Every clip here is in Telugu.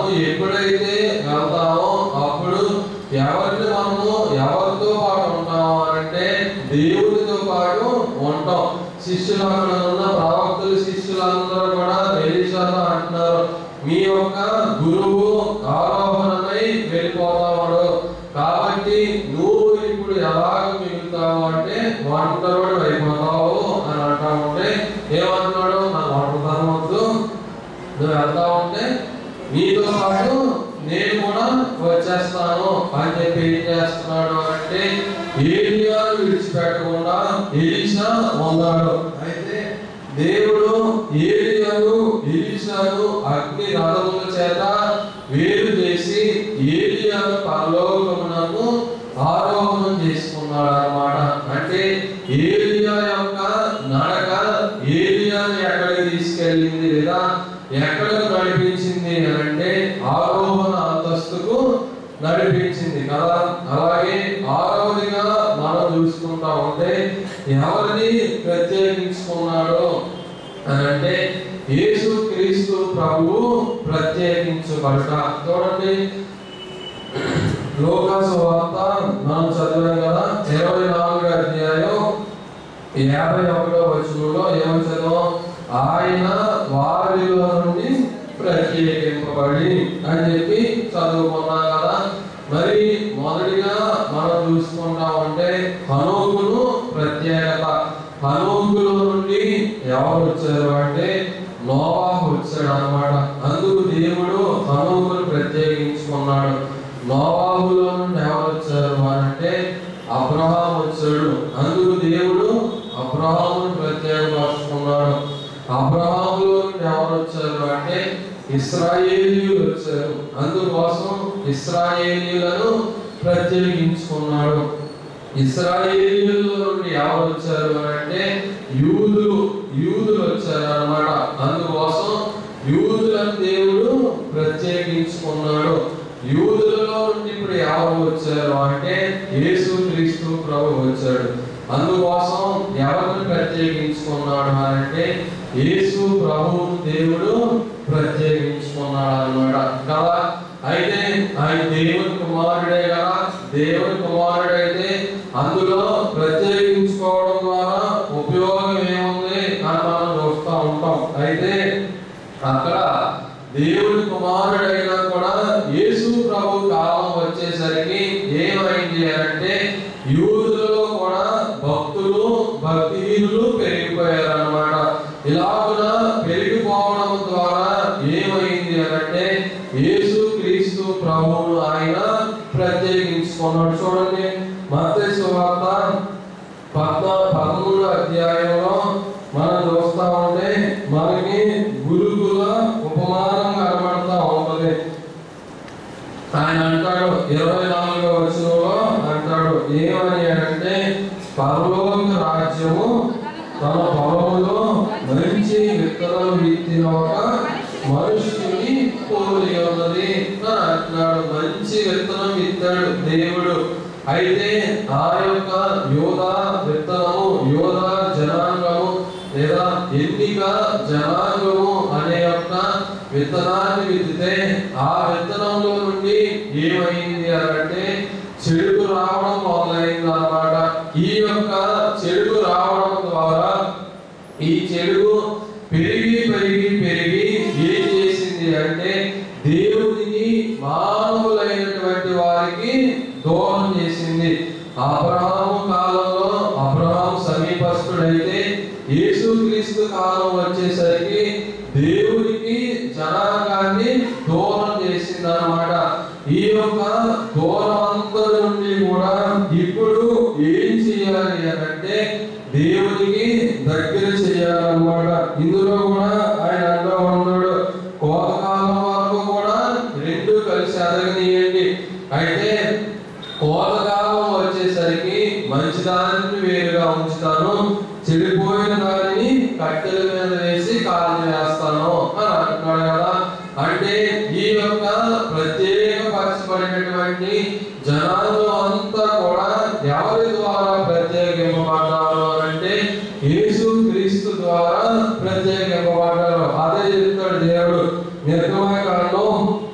ఎప్పుడైతే వెళ్తామో అప్పుడు ఎవరిని మనము ఎవరితో పాటు ఉంటాము అంటే దేవుడితో పాటు ఉంటాం శిష్యులు అక్కడ ఉన్న ప్రవక్తలు శిష్యులందరూ కూడా ఎలీషాతో అంటున్నారు మీ యొక్క గురువు ఆరోహణమై వెళ్ళిపోతాడు కాబట్టి నువ్వు ఇప్పుడు ఎలాగ మిగులుతావు అంటే ఒంటరివాడు అయిపోతావు అని అంటా ఉంటే ఏమంటున్నాడు నాకు ఒంటరితనం వద్దు నువ్వు వెళ్తా ఉంటే నీతో పాటు నేను కూడా వచ్చేస్తాను అని చెప్పి ఏం చేస్తున్నాడు అంటే ఏలియాను విడిచిపెట్టకుండా ఎలీషా ఉన్నాడు అయితే దేవుడు ఏలియాను ఎలీషాను అగ్ని రథముల చేత వేరు చేసి ఏలియాను పరలోకమునకు ఆరోహణం చేసుకున్నాడు అన్నమాట అంటే ఏలియా యొక్క నడక ఏలియాను ఎక్కడికి తీసుకెళ్ళింది లేదా ఎక్కడికి నడిపించింది అని అంటే ఆరోహణ అంతస్తుకు నడిపించింది కదా అలాగే ఆరోహణగా మనం చూసుకుంటా ఉంటే ఎవరిని ప్రత్యేకించుకున్నాడో అని అంటే యేసు క్రీస్తు ప్రభువు ప్రత్యేకించబడట చూడండి లోకాసు వార్త మనం చదివాం కదా ఇరవై నాలుగు అధ్యాయం యాభై ఒకటో వచనంలో ఏమని చదివాం ఆయన వారిలో నుండి ప్రత్యేకింపబడి అని చెప్పి చదువుకున్నాం కదా మరి మొదటిగా మనం చూసుకుంటా ఉంటే హనోకును ప్రత్యేకత హనోకులో నుండి ఎవరు వచ్చారు అంటే నోవాహు వచ్చాడు అన్నమాట అందుకు దేవుడు హనోకును ప్రత్యేకించుకున్నాడు నోవాహులో నుండి ఎవరు వచ్చారు అని అంటే అబ్రహాం వచ్చాడు అందుకు దేవుడు అబ్రహామును ప్రత్యేకపరుచుకున్నాడు అబ్రహాములో నుండి ఎవరు వచ్చారు అంటే ఇస్రాయేలీయులు వచ్చారు అందుకోసం ఇస్రాయేలీయులను ప్రత్యేకించుకున్నాడు ఇస్రాయేలీయుల నుండి ఎవరు వచ్చారు అని అంటే యూదులు యూదులు వచ్చారు అన్నమాట అందుకోసం యూదులను దేవుడు ప్రత్యేకించుకున్నాడు యూదులలో నుండి ఇప్పుడు ఎవరు వచ్చారు అంటే యేసు క్రీస్తు ప్రభు వచ్చాడు అందుకోసం ఎవరిని ప్రత్యేకించుకున్నాడు అని అంటే యేసు ప్రభు దేవుడు ప్రత్యేకించుకున్నాడు అన్నమాట కదా అయితే ఆయన దేవుని కుమారుడే కదా దేవుని కుమారుడైతే అందులో ప్రత్యేకించుకోవడం ద్వారా ఉపయోగం ఏముంది అని మనం చూస్తూ ఉంటాం అయితే అక్కడ దేవుని కుమారుడైనా కూడా యేసు ప్రభు కాలం వచ్చేసరికి ఏమైంది అంటే యూదులలో కూడా భక్తులు భక్తిహీనులు పెరిగిపోయారు అన్నమాట ఇలాగున పెరిగిపోవడం ద్వారా ఏమైంది అంటే యేసు క్రీస్తు ప్రభువును ఆయన ప్రత్యేకించుకున్నాడు చూడండి మత్తయి సువార్త పద్నా పదమూడు అధ్యాయంలో మనం చూస్తా ఉంటే మనకి గురుకుల ఉపమానం కనబడతా ఉంటది ఆయన అంటాడు ఇరవై నాలుగో వచనంలో అంటాడు ఏమని అంటే పరలోక రాజ్యము తన పొలములో మంచి విత్తనం విత్తిన ఒక మనుషుని పోలి ఉన్నది అని అంటున్నాడు మంచి విత్తనం విత్తాడు దేవుడు అయితే ఆ యొక్క యోధా విత్తనము యోధా జనాంగము లేదా ఎన్నిక జనాంగము అనే యొక్క విత్తనాన్ని విత్తితే ఆ విత్తనంలో నుండి ఏమైంది అని అంటే చెడుకు రావడం మొదలైంది అన్నమాట ఈ యొక్క చెడుకు రావడం ద్వారా ఈ చెడు పెరిగి పెరిగి పెరిగి ఏం చేసింది అంటే దేవుడిని మానవులైనటువంటి వారికి దూరం చేసింది అబ్రహాము కాలంలో అబ్రహాం సమీపస్తుడైతే యేసుక్రీస్తు కాలం వచ్చేసరికి దేవుడికి జనాంగాన్ని దూరం చేసింది అన్నమాట ఈ యొక్క దూరం అంతా నుండి కూడా ఇప్పుడు ఏం చేయాలి అని అంటే దేవునికి దగ్గర చేయాలన్నమాట ఇందులో కూడా ఆయన అంటూ ఉన్నాడు కోతకాలం వరకు కూడా రెండు కలిసి అదగనీయండి అయితే కోతకాలం వచ్చేసరికి మంచి దానిని వేరుగా ఉంచుతాను చెడిపోయిన దానిని కట్టెల మీద వేసి కాల్చి వేస్తాను అని అంటున్నాడు కదా అంటే ఈ యొక్క ప్రత్యేకపరచబడినటువంటి జనాలు అంతా కూడా ఎవరి ద్వారా ప్రత్యేకింపబడ్డారు అని అంటే యేసు క్రీస్తు ద్వారా ప్రత్యేకింపబడ్డారు అదే చెప్తాడు దేవుడు నిర్గమకాండం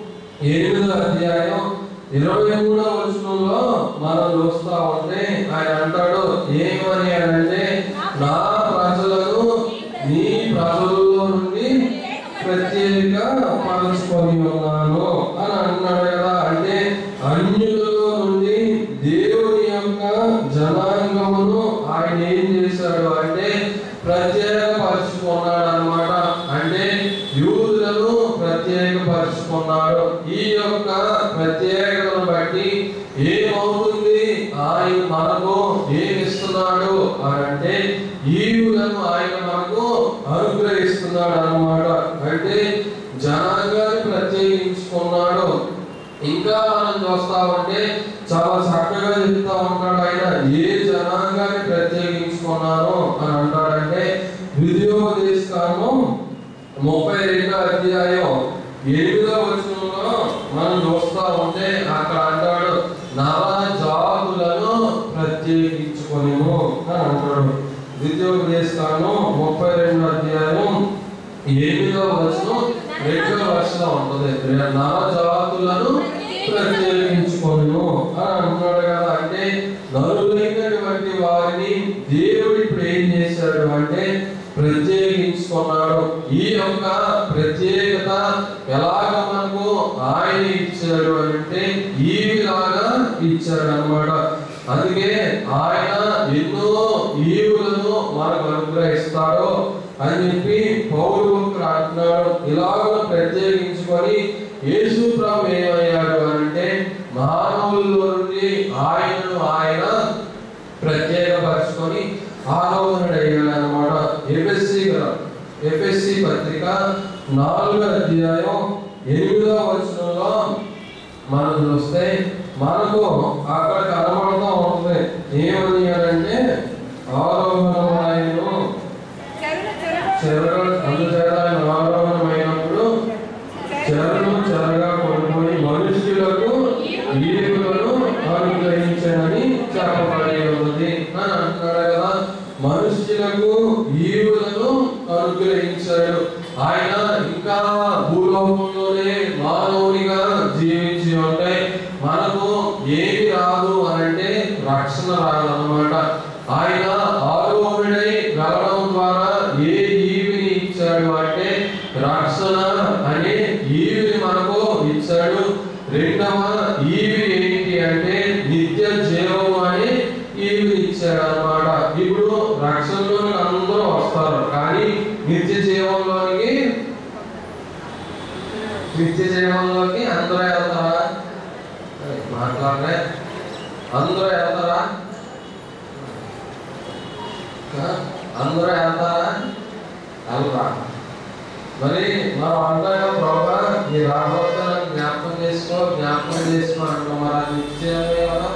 ఎనిమిదో అధ్యాయం ఇరవై మూడో వచనంలో మనం చూస్తా ఉంటే ఆయన అంటాడు ఏమని అంటే నా ప్రజలను నీ ప్రజల్లో నుండి ప్రత్యేక పరచుకొని ఉన్నాను అని అంటున్నాడు కదా అంటే అన్యులలో నుండి దేవుని యొక్క జనాంగమును ఆయన ఏం చేశాడు అంటే ప్రత్యేక పరుచుకున్నాడు అన్నమాట అంటే యూదులను ప్రత్యేకపరుచుకున్నాడు ఈ యొక్క ప్రత్యేకతను బట్టి ఏమవుతుంది ఆయన మనకు ఏమి ఇస్తున్నాడు అని అంటే ఈవులను ఆయన మనకు అనుగ్రహిస్తున్నాడు అన్నమాట అంటే జనాంగాన్ని ప్రత్యేకించుకున్నాడు ఇంకా మనం చూస్తా ఉంటే చాలా చక్కగా చెప్తా ఉంటాడు ఆయన ఏ జనాంగాన్ని ప్రత్యేకించుకున్నాను అని అంటాడంటే ద్వితీయోపదేశకాలను ముప్పై రెండో అధ్యాయం ఎనిమిదో వచనంలో మనం చూస్తా ఉంటే అక్కడ అంటాడు నవ జాతులను ప్రత్యేకించుకొనిము అని అంటాడు ద్వితీయోపదేశకాలను ముప్పై రెండో అధ్యాయం ఎనిమిదో వచనం రెండో వర్షంలో ఉంటుంది నవ జాతులను ప్రత్యేకించుకొనిము అని అంటున్నాడు కదా అంటే నరులైనటువంటి వారిని దేవుడు ఇప్పుడు ఏం చేశాడు అంటే ప్రత్యేకించుకున్నాడు ఈ యొక్క ప్రత్యేకత ఎలాగ మనకు ఆయన ఇచ్చాడు అంటే ఈ విధంగా ఇచ్చాడు అన్నమాట అందుకే ఆయన ఎన్నో ఈవులను మనకు అనుగ్రహిస్తాడు అని చెప్పి పౌరు భక్తుడు అంటున్నాడు ఇలాగ ప్రత్యేకించుకొని యేసు ప్రభు ఏమయ్యాడు అంటే మానవుల్లో నుండి ఆయనను ఆయన ప్రత్యేకపరచుకొని ఆరోహణుడు అయ్యాడు అనమాట ఎఫ్ఎస్సి ఎఫ్ఎస్సి పత్రిక నాలుగో అధ్యాయం ఎనిమిదవ వచనంలో మనం చూస్తే మనకు అక్కడ కనబడుతూ ఉంటుంది ఏమని అంటే ఆరోహణమైనను చెరగ అందుచేత ఆయన ఆరోహణమైనప్పుడు చెరను చెరగా కొనుక్కొని మనుష్యులకు ఈవులను అనుగ్రహించనని చెప్పబడి ఉంది అని అంటున్నాడు కదా మనుష్యులకు ఈవులను అనుగ్రహించాడు ఆయన ఇంకా భూలోకంలోనే మానవునిగా జీవించి ఉంటే మనకు ఏమి రాదు అని అంటే రక్షణ రాదు అన్నమాట ఆయన ఆరోహణుడై వెళ్ళడం ద్వారా ఏ ఈవిని ఇచ్చాడు అంటే రక్షణ అనే ఈవిని మనకు ఇచ్చాడు రెండవ ఈవి ఏంటి అంటే నిత్య జీవము అనే ఈవిని ఇచ్చాడు అన్నమాట ఇప్పుడు రక్షణలోకి అందరూ వస్తారు కానీ నిత్య జీవంలోనికి నిత్య జీవంలోకి అందరూ వెళ్తారా మాట్లాడలే అందరూ వెళ్తారా ఆ? అందరూ వెళ్తారా వెళ్ళరా మరి మనం అంటాం ప్రభా నీ రాబోతున్న జ్ఞాపకం చేసుకో జ్ఞాపకం చేసుకో అంటాం మరి అది నిశ్చయమే కదా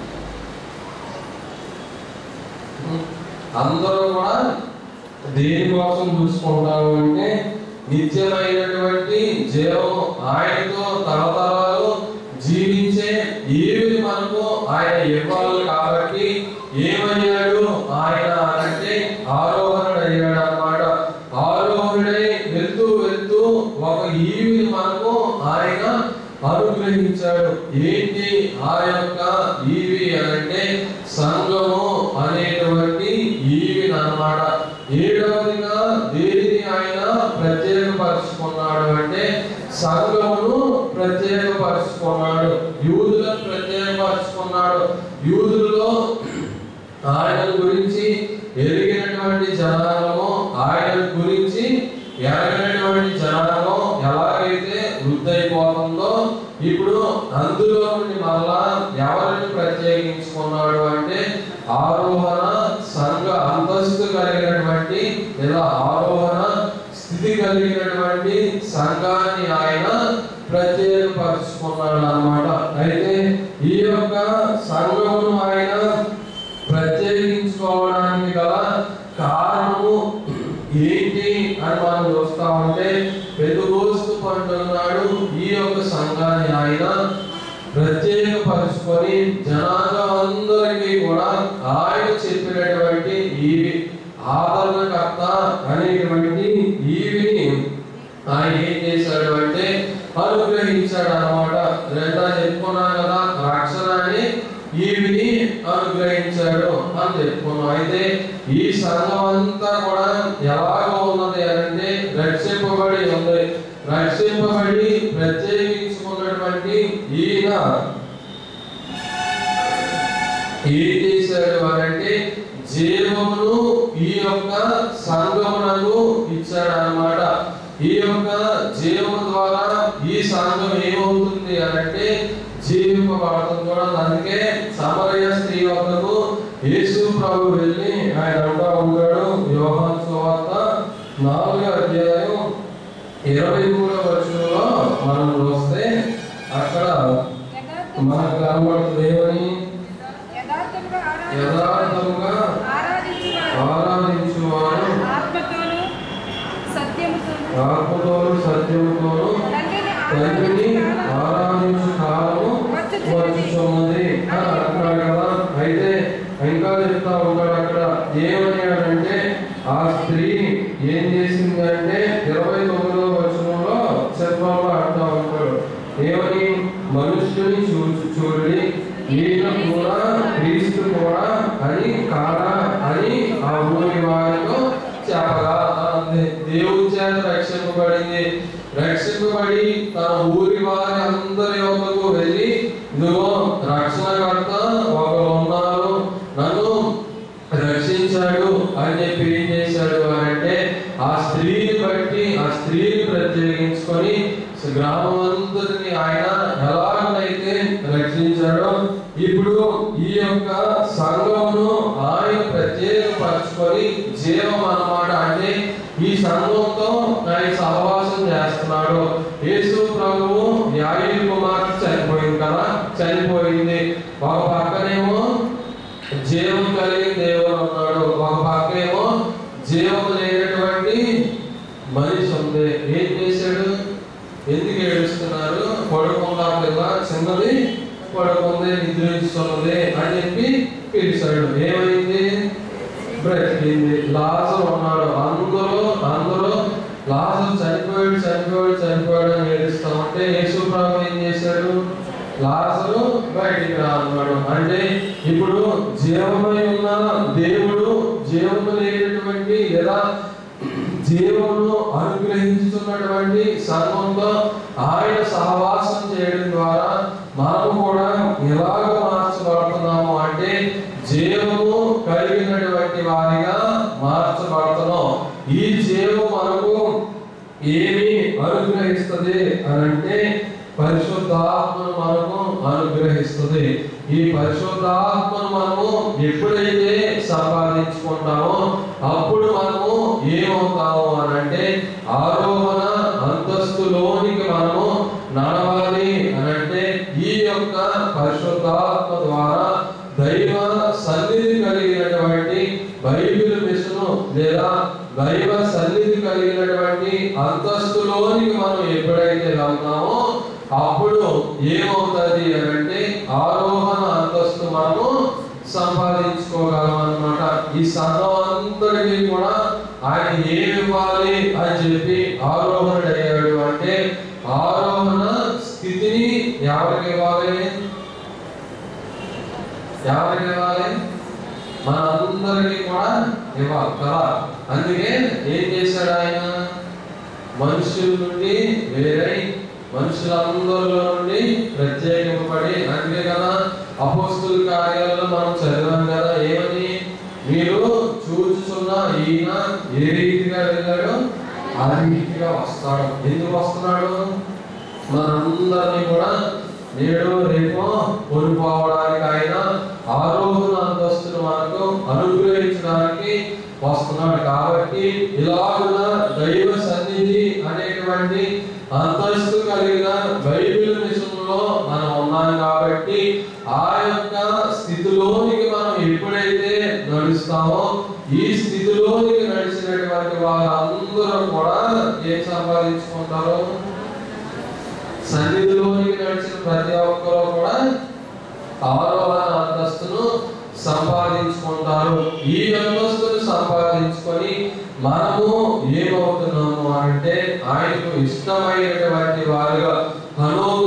ఉం. అందరూ కూడా దేనికోసం చూసుకుంటాము అంటే నిత్యమైనటువంటి జీవం ఆయనతో తరతరాలు జీవించే ఏవి మనకు ఆయన ఇవ్వాలి కాబట్టి ఏమయ్యాడు ఆయన అంటే ఆరోహణుడు అయ్యాడు అన్నమాట ఆరోహణుడై వెళ్తూ వెళ్తూ ఒక ఈవిని మనకు ఆయన అనుగ్రహించాడు ఏంటి ఆ యొక్క ఈవి అంటే సంఘము అనేటువంటి ఈవిని అన్నమాట ఏడవదిగా దేనిని ఆయన ప్రత్యేకపరుచుకున్నాడు అంటే సంఘమును ప్రత్యేకపరుచుకున్నాడు యూదులను ప్రత్యేకపరుచుకున్నాడు యూదులలో ఆయన గురించి ఎరిగినటువంటి జనాంగము ఆయన గురించి ఎరగినటువంటి జనాంగం ఎలాగైతే వృద్ధైపోతుందో ఇప్పుడు అందులో నుండి మళ్ళా ఎవరిని ప్రత్యేకించుకున్నాడు అంటే ఆరోహణ సంఘ అంతస్తు కలిగినటువంటి లేదా ఆరోహణ స్థితి కలిగినటువంటి సంఘాన్ని ఆయన ప్రత్యేకపరుచుకున్నాడు అన్నమాట అయితే ఈ యొక్క సంఘమును ఆయన ప్రత్యేకించుకోవడానికి గల కారణము ఏంటి అని మనం చూస్తా ఉంటే పెదుగోస్తు పండుగనాడు ఈ యొక్క సంఘాన్ని ఆయన ప్రత్యేకపరుచుకొని జనాంగం అందరికీ కూడా ఆయన చెప్పినటువంటి ఈ ఆదరణకర్త అనేటువంటి ఈవిని ఆయన ఏం చేశాడు అంటే అనుగ్రహించాడు ఇచ్చాడు అనమాట లేదా చెప్పుకున్నాం కదా రక్షణ అని ఈవిని అనుగ్రహించాడు అని చెప్పుకున్నాం అయితే ఈ సంఘం అంతా కూడా ఎలాగ ఉన్నది అంటే రక్షింపబడి ఉంది రక్షింపబడి ప్రత్యేకించుకున్నటువంటి ఈయన ఏం చేశాడు అంటే జీవమును ఈ యొక్క సంఘమునకు ఇచ్చాడు అన్నమాట ఈ యొక్క జీవము ద్వారా ఈ సంఘం ఏమవుతుంది అని అంటే జీవింపబడుతుంది కూడా అందుకే సమరయ స్త్రీ వద్దకు యేసు ప్రభు వెళ్ళి ఆయన అంటా ఉంటాడు యోహాన్ సువార్త నాలుగో అధ్యాయం ఇరవై మూడో వచనంలో మనం చూస్తే అక్కడ మనకు కనబడుతుంది ఏమని యథార్థముగా ఆరాధి- యథార్థముగా ఆరాధించువారు ఆరాధించువారు ఆత్మతోను సత్యముతోను ఆత్మతోను సత్యముతోను తండ్రిని తండ్రిని ఆరాధించు కాలము ఆరాధించు కాలము వచ్చుచున్నది అని అంటున్నాడు కదా అయితే ఇంకా చెప్తా ఉంటాడు అక్కడ ఏమని అంటే ఆ స్త్రీ ఏం చేసిందంటే ఇరవై తొమ్మిదవ వచనంలో చెప్పంలో అంటా ఉంటాడు ఏమని మనుష్యుని చూచు చూడి ఈయన కూడా క్రీస్తు కూడా అని కాదా అని ఆ ఊరి వారితో చెప్పగా అంది. దేవుని చేత రక్షింపబడింది రక్షింపబడి తన ఊరి వారి అందరి యొక్కకు వెళ్ళి ఇదిగో రక్షణకర్త ఒకరు ఉన్నారు నన్ను రక్షించాడు అని చెప్పి ఏం చేశాడు అని అంటే ఆ స్త్రీని బట్టి ఆ స్త్రీని ప్రత్యేకించుకొని గ్రామం అంతటిని ఆయన ఎలాగనైతే రక్షించాడో ఇప్పుడు ఈ యొక్క సంఘమును ఆయన ప్రత్యేకపరచుకొని జీవం అన్నమాట అంటే ఈ సంఘంతో ఆయన సహవాసం చేస్తున్నాడు యేసు ప్రభువు యాయి కుమార్తె చనిపోయింది కదా చనిపోయింది ఒక పక్కనేమో జీవం కలిగిన దేవుడు ఉన్నాడు ఒక పక్కేమో జీవం లేనటువంటి మనిషి ఉంది ఏం చేశాడు ఎందుకు ఏడుస్తున్నారు పడుకుందా పిల్ల చిన్నది పడుకుంది నిద్రించుతున్నది అని చెప్పి పిలిచాడు ఏమైంది బ్రతికింది లాజరు ఉన్నాడు అందరూ అందరూ లాజరు చనిపోయాడు చనిపోయాడు చనిపోయాడు అని ఏడుస్తా ఉంటే యేసు ప్రభు ఏం చేశాడు లాజరు బయటికి రా అన్నాడు అంటే ఇప్పుడు జీవమై ఉన్న దేవుడు జీవము లేనటువంటి లేదా జీవమును అనుగ్రహించుతున్నటువంటి సంఘంతో ఆయన సహవాసం చేయడం ద్వారా మనము కూడా ఎలాగ మార్చబడుతున్నాము అంటే జీవము కలిగినటువంటి వారిగా మార్చబడుతున్నాం ఈ జీవం మనకు ఏమి అనుగ్రహిస్తుంది అని అంటే పరిశుద్ధాత్మను మనము అనుగ్రహిస్తుంది ఈ పరిశుద్ధాత్మను మనము ఎప్పుడైతే సంపాదించుకుంటామో అప్పుడు మనము ఏమవుతాము అని అంటే ఆరోహణ అంతస్తులోనికి మనము నడవాలి అని అంటే ఈ యొక్క పరిశుద్ధాత్మ ద్వారా దైవ సన్నిధి కలిగినటువంటి బైబిల్ మిషను లేదా దైవ సన్నిధి కలిగినటువంటి అంతస్తులోనికి మనం ఎప్పుడైతే వెళ్తామో అప్పుడు ఏమవుతుంది అని అంటే ఆరోహణ అంతస్తు మనము సంపాదించుకోగలం అన్నమాట ఈ సంఘం అందరికీ కూడా ఆయన ఏమి ఇవ్వాలి అని చెప్పి ఆరోహణ అయ్యాడు అంటే ఆరోహణ స్థితిని ఎవరికి ఇవ్వాలి ఎవరికి ఇవ్వాలి మన అందరికీ కూడా ఇవ్వాలి కదా అందుకే ఏం చేశాడు ఆయన మనుషుల నుండి వేరై మనుషులందరిలో నుండి ప్రత్యేకింపబడి అందుకే కదా అపోస్తుల కార్యాలలో మనం చదివాం కదా ఏమని మీరు చూచుచున్న ఈయన ఏ రీతిగా వెళ్ళాడు ఆ రీతిగా వస్తాడు ఎందుకు వస్తున్నాడు మనందరినీ కూడా నేడు రేపు కొనుక్కోవడానికి ఆయన ఆరోహణ అంతస్తును మనకు అనుగ్రహించడానికి వస్తున్నాడు కాబట్టి ఇలాగున్న దైవ సన్నిధి అనేటువంటి అంతస్తు కలిగిన బైబిల్ మిషన్లో మనం ఉన్నాం కాబట్టి ఆ యొక్క స్థితిలోనికి మనం ఎప్పుడైతే నడుస్తామో ఈ స్థితిలోనికి నడిచినటువంటి వారందరూ కూడా ఏం సంపాదించుకుంటారు సన్నిధిలోనికి నడిచిన ప్రతి ఒక్కరు కూడా ఆరోహణ అంతస్తును సంపాదించుకుంటారు ఈ అంతస్తును సంపాదించుకొని మనము ఏమవుతున్నాము అంటే ఆయనకు ఇష్టమైనటువంటి వారుగా హనోకు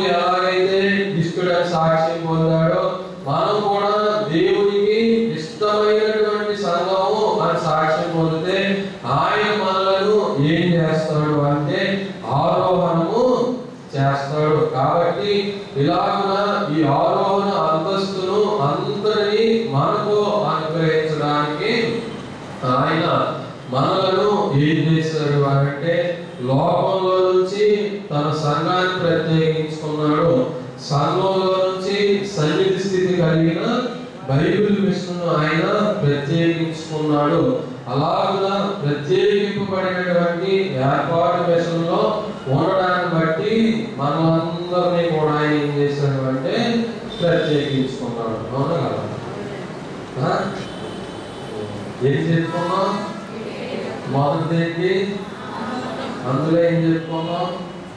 చేస్తాడు కాబట్టి ఇలాగున ఈ ఆరోహణ అంతస్తును అందరినీ మనకు అనుగ్రహించడానికి ఆయన మనలను ఏం చేశాడు అంటే లోకంలో నుంచి తన సంఘాన్ని ప్రత్యేకించుకున్నాడు సంఘంలో నుంచి సన్నిధి స్థితి కలిగిన బైబిల్ మిషన్ను ఆయన ప్రత్యేకించుకున్నాడు అలాగున ప్రత్యేకింపబడినటువంటి ఏర్పాటు మిషన్లో ఉండడాన్ని బట్టి మనమందరినీ కూడా ఆయన ఏం చేశాడు అంటే ప్రత్యేకించుకున్నాడు అవునా కదా ఆ? ఏం చెప్పుకున్నాం మొదటిది ఏంటి అందులో ఏం చెప్పుకున్నాం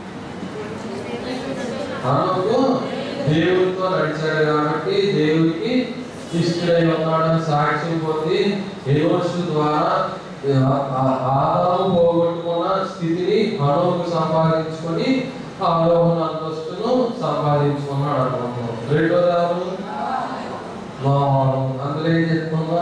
హనోకు దేవుడితో నడిచాడు కాబట్టి దేవుడికి ఇష్టడై ఉన్నాడని సాక్ష్యం పొంది ఎనోషు ద్వారా ఆ- ఆ- ఆదాము పోగొట్టుకున్న స్థితిని హనోకు సంపాదించుకొని ఆరోహణ అంతస్తును సంపాదించుకున్నాడు అనుకుంటున్నాం రెండోది ఎవరు నోవాహు. అందులో ఏం చెప్పుకున్నాం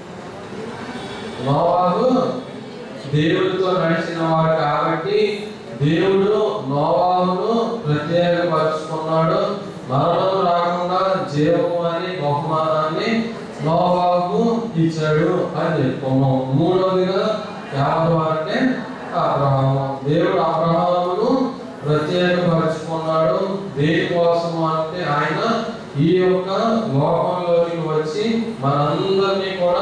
నోవాహు దేవుడితో నడిచిన వాడు కాబట్టి దేవుడు నోవాహును ప్రత్యేకపరుచుకున్నాడు మరణం రాకుండా జీవము అనే బహుమానాన్ని నోవాహు ఇచ్చాడు అని చెప్పుకున్నాం మూడవదిగా ఎవరు అంటే అబ్రహాము దేవుడు అబ్రహామును ప్రత్యేకపరుచుకున్నాడు దేనికోసము అంటే ఆయన ఈ యొక్క లోకంలోకి వచ్చి మనందరినీ కూడా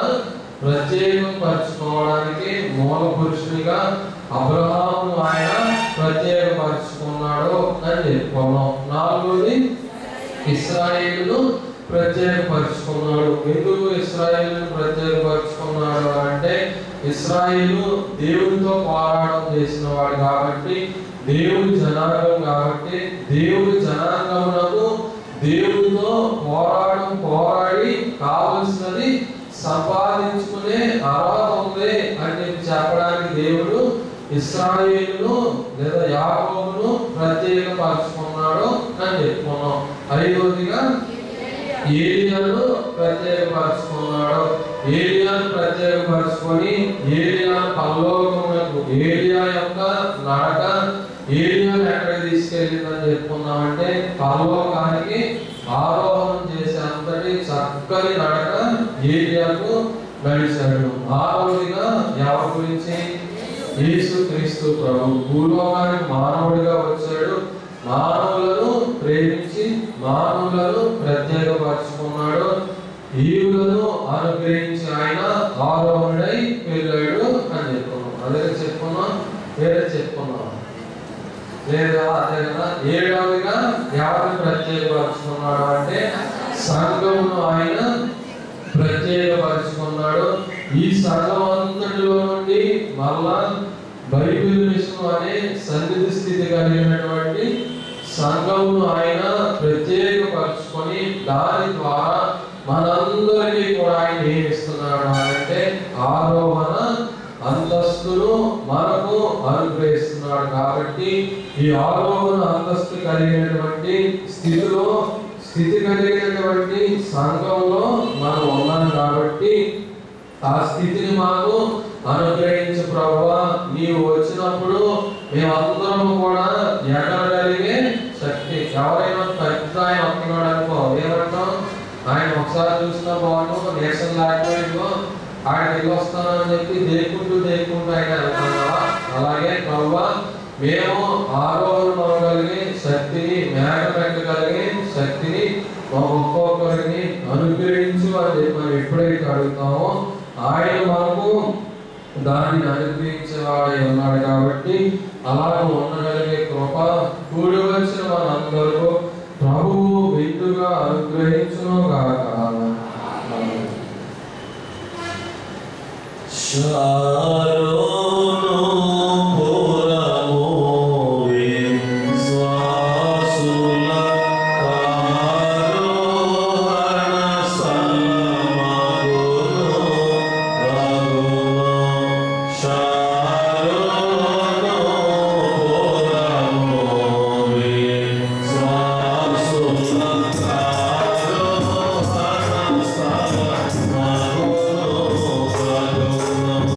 ప్రత్యేకపరచుకోవడానికి మూల పురుషునిగా అబ్రహాము ఆయన ప్రత్యేకపరచుకున్నాడు అని చెప్పుకున్నాం నాలుగోది ఇస్రాయేలును ప్రత్యేకపరచుకున్నాడు ఎందుకు ఇస్రాయేలును ప్రత్యేకపరచుకున్నాడు అంటే ఇస్రాయేలు దేవుడితో పోరాటం చేసిన వాడు కాబట్టి దేవుడి జనాంగం కాబట్టి దేవుడి జనాంగమునకు దేవుడితో పోరాటం పోరాడి కావలసినది సంపాదించుకునే అర్హత ఉంది అని చెప్పి చెప్పడానికి దేవుడు ఇస్రాయేలును లేదా యాకోబును ప్రత్యేకపరచుకున్నాడు అని చెప్పుకున్నాం ఐదవదిగా ఏలియాను ప్రత్యేకపరచుకున్నాడు ఏలియాను ప్రత్యేకపరచుకొని ఏలియాను పరలోకమునకు ఏలియా యొక్క నడక ఏలియాను ఎక్కడ తీసుకెళ్ళిందని చెప్పుకున్నామంటే పరలోకానికి ఆరోహణం చేసే అంతటి చక్కని నడక ఏలియాకు నడిచాడు ఆరోదిగా ఎవరి గురించి యేసు క్రీస్తు ప్రభు భూలోకానికి మానవుడిగా వచ్చాడు మానవులను ప్రేమించి మానవులను ప్రత్యేకపరచుకున్నాడు ఈవులను అనుగ్రహించి ఆయన ఆరోహణుడై వెళ్ళాడు అని చెప్పుకున్నాం అదే చెప్పుకున్నాం వేరే చెప్పుకున్నాం లేదా అదే కదా ఏడవదిగా ఎవరిని ప్రత్యేకపరచుకున్నాడు అంటే సంఘమును ఆయన ప్రత్యేకపరచుకున్నాడు ఈ సంఘం అంతటిలో నుండి మళ్ళా బైబిల్ మిషన్ అనే సన్నిధి స్థితి కలిగినటువంటి సంఘమును ఆయన ప్రత్యేకపరచుకొని దాని ద్వారా మనందరికీ కూడా ఆయన ఏమి ఇస్తున్నాడు అంటే ఆరోహణ అంతస్తును మనకు అనుగ్రహిస్తున్నాడు కాబట్టి ఈ ఆరోహణ అంతస్తు కలిగినటువంటి స్థితిలో స్థితి కలిగినటువంటి సంఘంలో మనం ఉన్నాం కాబట్టి ఆ స్థితిని మాకు అనుగ్రహించు ప్రభా నీవు వచ్చినప్పుడు మేమందరం కూడా ఎగరగలిగే శక్తి ఎవరైనా పెద్ద ఆయన వస్తున్నాడు అనుకో ఏమంటాం ఆయన ఒకసారి చూసినా బాగుండు నీరసం లేకపోయిందో ఆయన దిగి వస్తానని చెప్పి దేకుంటూ దేకుంటూ ఆయన వెళ్తున్నావా అలాగే ప్రభా మేము ఆరోహణ అవ్వగలిగే శక్తిని మేఘం ఎక్కగలిగే శక్తిని మా ఒక్కొక్కరిని అనుగ్రహించు అని చెప్పి మనం ఎప్పుడైతే అడుగుతామో ఆయన మనకు దానిని అనుగ్రహించేవాడై ఉన్నాడు కాబట్టి అలాగ ఉండగలిగే కృప కూడి వచ్చిన మనందరూ ప్రభువు విందుగా అనుగ్రహించును గాక ఆమేన్. శాంతి